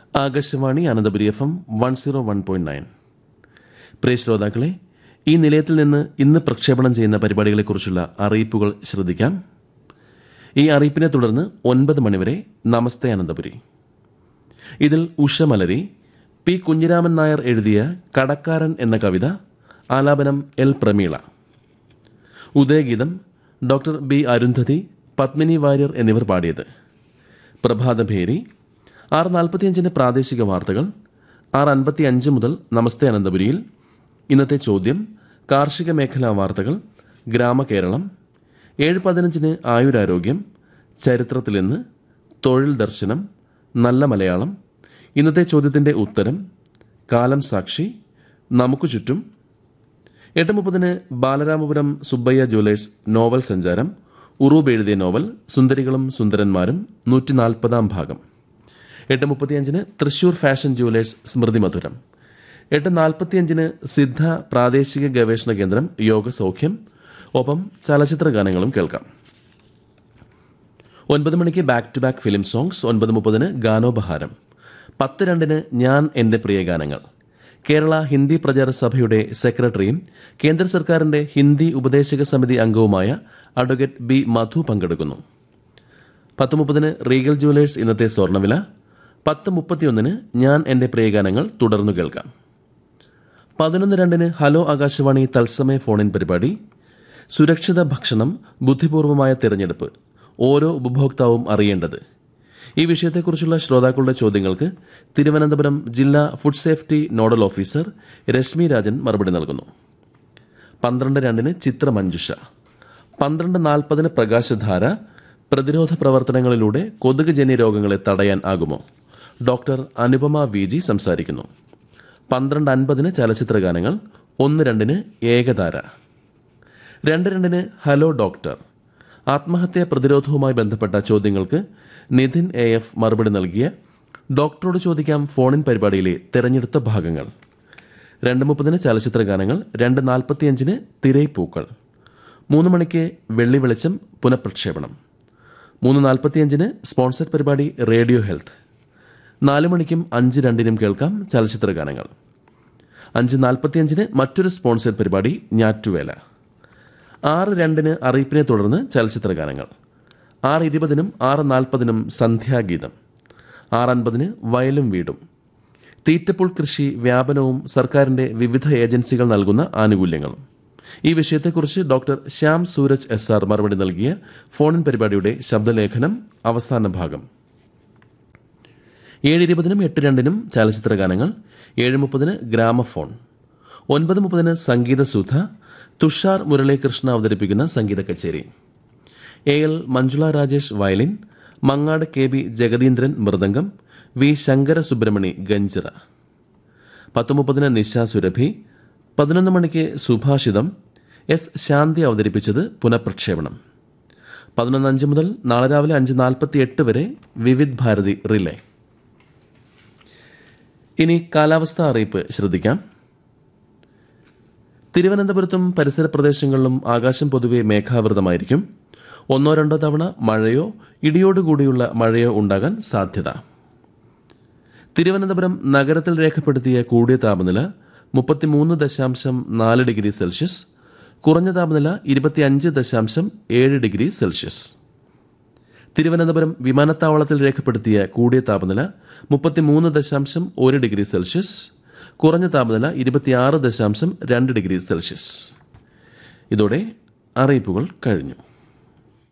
Akashvani Ananthapuri F M one zero one point nine പ്രിയ ശ്രോതാക്കളെ ഈ നിലയത്തിൽ നിന്ന് ഇന്ന് പ്രക്ഷേപണം ചെയ്യുന്ന പരിപാടികളെക്കുറിച്ചുള്ള അറിയിപ്പുകൾ ശ്രദ്ധിക്കാം ഈ അറിയിപ്പിനെ തുടർന്ന് ഒൻപത് മണിവരെ നമസ്തേ അനന്തപുരി ഇതിൽ ഉഷമലരി പി കുഞ്ഞിരാമൻ നായർ എഴുതിയ കടക്കാരൻ എന്ന കവിത ആലാപനം എൽ പ്രമീള ഉദയഗീതം ഡോക്ടർ ബി അരുന്ധതി പത്മിനി വാര്യർ എന്നിവർ പാടിയത് പ്രഭാതഭേരി ആറ് നാൽപ്പത്തിയഞ്ചിന് പ്രാദേശിക വാർത്തകൾ ആറ് അൻപത്തി അഞ്ച് മുതൽ നമസ്തേ അനന്തപുരിയിൽ ഇന്നത്തെ ചോദ്യം കാർഷിക മേഖലാ വാർത്തകൾ ഗ്രാമകേരളം ഏഴ് പതിനഞ്ചിന് ആയുരാരോഗ്യം ചരിത്രത്തിൽ ഇന്ന് തൊഴിൽ ദർശനം നല്ല മലയാളം ഇന്നത്തെ ചോദ്യത്തിൻ്റെ ഉത്തരം കാലം സാക്ഷി നമുക്ക് ചുറ്റും എട്ട് മുപ്പതിന് ബാലരാമപുരം സുബ്ബയ്യ ജ്വല്ലേഴ്സ് നോവൽ സഞ്ചാരം ഉറൂബ് എഴുതിയ നോവൽ സുന്ദരികളും സുന്ദരന്മാരും നൂറ്റി നാൽപ്പതാം ഭാഗം എട്ട് മുപ്പത്തിയഞ്ചിന് തൃശൂർ ഫാഷൻ ജ്വല്ലേഴ്സ് സ്മൃതി മധുരം എട്ട് നാൽപ്പത്തിയഞ്ചിന് സിദ്ധ പ്രാദേശിക ഗവേഷണ കേന്ദ്രം യോഗ സൗഖ്യം ഒപ്പം ചലച്ചിത്ര ഗാനങ്ങളും കേൾക്കാം ഒൻപത് മണിക്ക് back to back film songs ഒൻപത് മുപ്പതിന് ഗാനോപഹാരം പത്ത് രണ്ടിന് ഞാൻ എൻ്റെ പ്രിയ ഗാനങ്ങൾ കേരള ഹിന്ദി പ്രചാര സഭയുടെ സെക്രട്ടറിയും കേന്ദ്ര സർക്കാരിന്റെ ഹിന്ദി ഉപദേശക സമിതി അംഗവുമായ അഡ്വക്കേറ്റ് ബി മധു പങ്കെടുക്കുന്നു പത്ത് മുപ്പതിന് റീഗൽ ജുവലേഴ്സ് ഇന്നത്തെ സ്വർണ്ണവില പത്ത് മുപ്പത്തിയൊന്നിന് ഞാൻ എൻ്റെ പ്രിയഗാനങ്ങൾ തുടർന്നു കേൾക്കാം പതിനൊന്ന് രണ്ടിന് ഹലോ ആകാശവാണി തത്സമയ ഫോണിൻ പരിപാടി സുരക്ഷിത ഭക്ഷണം ബുദ്ധിപൂർവമായ തിരഞ്ഞെടുപ്പ് ഓരോ ഉപഭോക്താവും അറിയേണ്ടത് ഈ വിഷയത്തെക്കുറിച്ചുള്ള ശ്രോതാക്കളുടെ ചോദ്യങ്ങൾക്ക് തിരുവനന്തപുരം ജില്ലാ food safety nodal officer Reshmi Rajan മറുപടി നൽകുന്നു പന്ത്രണ്ട് രണ്ടിന് ചിത്രമഞ്ജുഷ പന്ത്രണ്ട് നാൽപ്പതിന് പ്രകാശധാര പ്രതിരോധ പ്രവർത്തനങ്ങളിലൂടെ കൊതുകുജന്യ രോഗങ്ങളെ തടയാൻ ആകുമോ ഡോക്ടർ അനുപമ വി ജി സംസാരിക്കുന്നു പന്ത്രണ്ട് അൻപതിന് ചലച്ചിത്ര ഗാനങ്ങൾ ഒന്ന് രണ്ടിന് ഏകതാര രണ്ട് രണ്ടിന് ഹലോ ഡോക്ടർ ആത്മഹത്യാ പ്രതിരോധവുമായി ബന്ധപ്പെട്ട ചോദ്യങ്ങൾക്ക് നിതിൻ എ എഫ് മറുപടി നൽകിയ ഡോക്ടറോട് ചോദിക്കാം ഫോണിൻ പരിപാടിയിലെ തെരഞ്ഞെടുത്ത ഭാഗങ്ങൾ രണ്ട് മുപ്പതിന് ചലച്ചിത്ര ഗാനങ്ങൾ രണ്ട് നാൽപ്പത്തിയഞ്ചിന് തിരൈപ്പൂക്കൾ മൂന്ന് മണിക്ക് വെള്ളി വെളിച്ചം പുനഃപ്രക്ഷേപണം മൂന്ന് നാൽപ്പത്തിയഞ്ചിന് സ്പോൺസർഡ് പരിപാടി റേഡിയോ ഹെൽത്ത് നാല് മണിക്കും അഞ്ച് രണ്ടിനും കേൾക്കാം ചലച്ചിത്ര ഗാനങ്ങൾ അഞ്ച് നാൽപ്പത്തിയഞ്ചിന് മറ്റൊരു സ്പോൺസർഡ് പരിപാടി ഞാറ്റുവേല ആറ് രണ്ടിന് അറിയിപ്പിനെ തുടർന്ന് ചലച്ചിത്ര ഗാനങ്ങൾ ആറ് ഇരുപതിനും ആറ് നാൽപ്പതിനും സന്ധ്യാഗീതം ആറ് അൻപതിന് വയലും വീടും തീറ്റപ്പുൾ കൃഷി വ്യാപനവും സർക്കാരിന്റെ വിവിധ ഏജൻസികൾ നൽകുന്ന ആനുകൂല്യങ്ങളും ഈ വിഷയത്തെക്കുറിച്ച് doctor Shyam Sooraj S R മറുപടി നൽകിയ ഫോണിൻ പരിപാടിയുടെ ശബ്ദലേഖനം അവസാന ഭാഗം ഏഴ് ഇരുപതിനും എട്ട് രണ്ടിനും ചലച്ചിത്ര ഗാനങ്ങൾ ഏഴ് മുപ്പതിന് ഗ്രാമഫോൺ ഒൻപത് മുപ്പതിന് സംഗീതസുധ തുഷാർ മുരളീകൃഷ്ണ അവതരിപ്പിക്കുന്ന സംഗീത കച്ചേരി A L Manjula Rajesh violin Mangad K B Jagadeendran mridangam V Shankara Subramani ganjira പത്ത് മുപ്പതിന് നിശ സുരഭി പതിനൊന്ന് മണിക്ക് സുഭാഷിതം എസ് ശാന്തി അവതരിപ്പിച്ചത് പുനഃപ്രക്ഷേപണം പതിനൊന്ന് അഞ്ച് മുതൽ നാളെ രാവിലെ അഞ്ച് നാൽപ്പത്തി എട്ട് വരെ വിവിധ് ഭാരതി റിലേ ഇനി കാലാവസ്ഥാ അറിയിപ്പ് ശ്രദ്ധിക്കാം തിരുവനന്തപുരത്തും പരിസര പ്രദേശങ്ങളിലും ആകാശം പൊതുവെ മേഘാവൃതമായിരിക്കും ഒന്നോ രണ്ടോ തവണ മഴയോ ഇടിയോടുകൂടിയുള്ള മഴയോ ഉണ്ടാകാൻ സാധ്യത തിരുവനന്തപുരം നഗരത്തിൽ രേഖപ്പെടുത്തിയ കൂടിയ താപനില മുപ്പത്തിമൂന്ന് ദശാംശം നാല് ഡിഗ്രി സെൽഷ്യസ് കുറഞ്ഞ താപനില ഇരുപത്തിയഞ്ച് ദശാംശം ഏഴ് ഡിഗ്രി സെൽഷ്യസ് തിരുവനന്തപുരം വിമാനത്താവളത്തിൽ രേഖപ്പെടുത്തിയ കൂടിയ താപനില മുപ്പത്തിമൂന്ന് ദശാംശം ഒരു ഡിഗ്രി സെൽഷ്യസ് കുറഞ്ഞ താപനില ഇരുപത്തിയാറ് ദശാംശം രണ്ട് ഡിഗ്രി സെൽഷ്യസ് ഇതോടെ അറിയിപ്പുകൾ കഴിഞ്ഞു